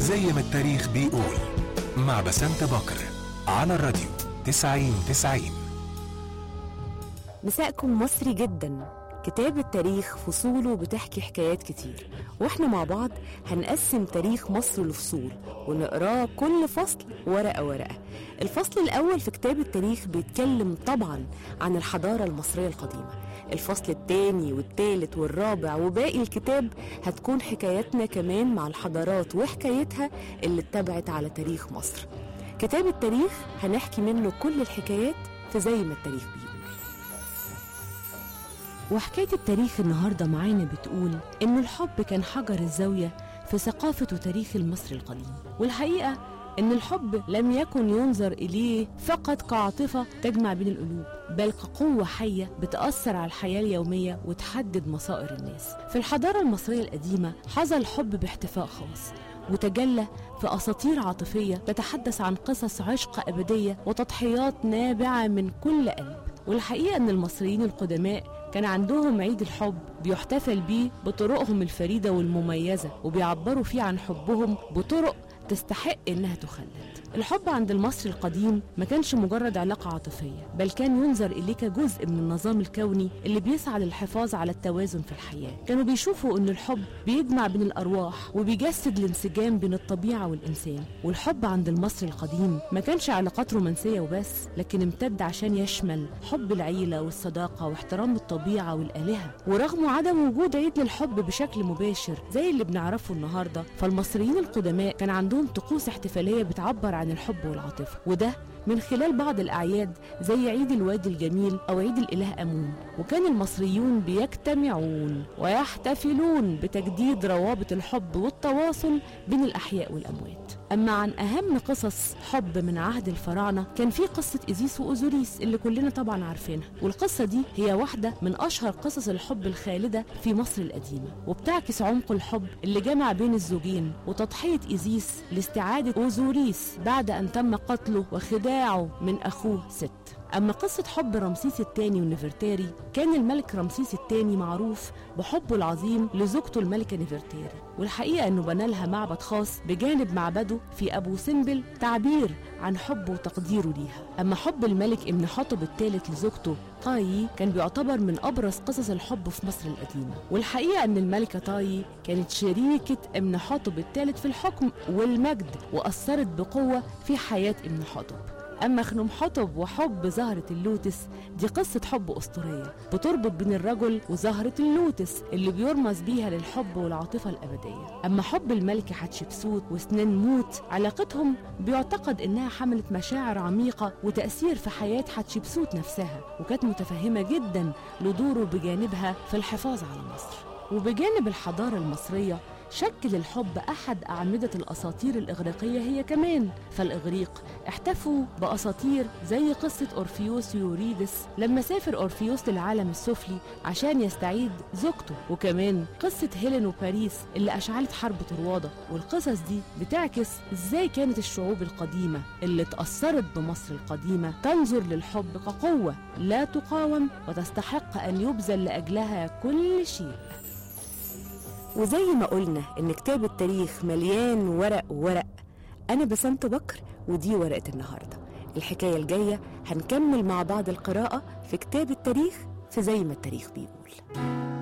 زي ما التاريخ بيقول مع بسنت بكر على الراديو 90 90 مساءكم مصري جدا كتاب التاريخ فصوله بتحكي حكايات كتير واحنا مع بعض هنقسم تاريخ مصر لفصول ونقراه كل فصل ورقة ورقة الفصل الأول في كتاب التاريخ بيتكلم طبعا عن الحضارة المصرية القديمة الفصل الثاني والثالث والرابع وباقي الكتاب هتكون حكاياتنا كمان مع الحضارات وحكايتها اللي اتبعت على تاريخ مصر كتاب التاريخ هنحكي منه كل الحكايات في زي ما التاريخ بيقول وحكاية التاريخ النهاردة معانا بتقول إن الحب كان حجر الزاوية في ثقافة وتاريخ المصري القديم والحقيقة إن الحب لم يكن ينظر إليه فقط كعاطفة تجمع بين القلوب بل كقوة حية بتأثر على الحياة اليومية وتحدد مصائر الناس في الحضارة المصرية القديمة حظى الحب باحتفاء خاص وتجلى في أساطير عاطفية تتحدث عن قصص عشق أبدية وتضحيات نابعة من كل قلب والحقيقة أن المصريين القدماء كان عندهم عيد الحب بيحتفل بيه بطرقهم الفريدة والمميزة وبيعبروا فيه عن حبهم بطرق تستحق إنها تخلد الحب عند المصري القديم ما كانش مجرد علاقة عاطفية بل كان ينظر إليه كجزء من النظام الكوني اللي بيسعى للحفاظ على التوازن في الحياة كانوا بيشوفوا إن الحب بيجمع بين الأرواح وبيجسد الانسجام بين الطبيعة والإنسان والحب عند المصري القديم ما كانش علاقات رومانسية وبس لكن امتد عشان يشمل حب العيلة والصداقة واحترام الطبيعة والآلهة ورغم عدم وجود عيد للحب بشكل مباشر زي اللي بنعرفه النهاردة فالمصريين القدماء كان عندهم طقوس احتفالية بتعبر عن الحب والعاطفة وده من خلال بعض الأعياد زي عيد الوادي الجميل أو عيد الإله أمون وكان المصريون بيجتمعون ويحتفلون بتجديد روابط الحب والتواصل بين الأحياء والأموات أما عن أهم قصص حب من عهد الفراعنة كان في قصة إيزيس وأوزوريس اللي كلنا طبعا عارفينها والقصة دي هي واحدة من أشهر قصص الحب الخالدة في مصر القديمة وبتعكس عمق الحب اللي جمع بين الزوجين وتضحية إيزيس لاستعادة أوزوريس بعد أن تم قتله وخداعه من أخوه ست أما قصة حب رمسيس الثاني ونفرتاري كان الملك رمسيس الثاني معروف بحبه العظيم لزوجته الملكة نفرتاري والحقيقة أنه بنى لها معبد خاص بجانب معبده في أبو سمبل تعبير عن حبه وتقديره ليها أما حب الملك ابن حطب الثالث لزوجته طاي كان بيعتبر من أبرز قصص الحب في مصر القديمة والحقيقة أن الملكة طاي كانت شريكة ابن حطب الثالث في الحكم والمجد وأثرت بقوة في حياة ابن حطب أما خنوم حطب وحب زهرة اللوتس دي قصة حب أسطورية بتربط بين الرجل وزهرة اللوتس اللي بيرمز بيها للحب والعاطفة الأبدية أما حب الملكة حتشبسوت وسنان موت علاقتهم بيعتقد إنها حملت مشاعر عميقة وتأثير في حياة حتشبسوت نفسها وكانت متفهمة جدا لدوره بجانبها في الحفاظ على مصر وبجانب الحضارة المصرية شكل الحب أحد أعمدة الأساطير الإغريقية هي كمان فالإغريق احتفوا بأساطير زي قصة أورفيوس ويوريدس لما سافر أورفيوس للعالم السفلي عشان يستعيد زوجته وكمان قصة هيلين وباريس اللي أشعلت حرب طروادة والقصص دي بتعكس إزاي كانت الشعوب القديمة اللي اتأثرت بمصر القديمة تنظر للحب كقوة لا تقاوم وتستحق أن يبذل لأجلها كل شيء وزي ما قلنا ان كتاب التاريخ مليان ورق وورق انا بسنت بكر ودي ورقه النهارده الحكايه الجايه هنكمل مع بعض القراءه في كتاب التاريخ في زي ما التاريخ بيقول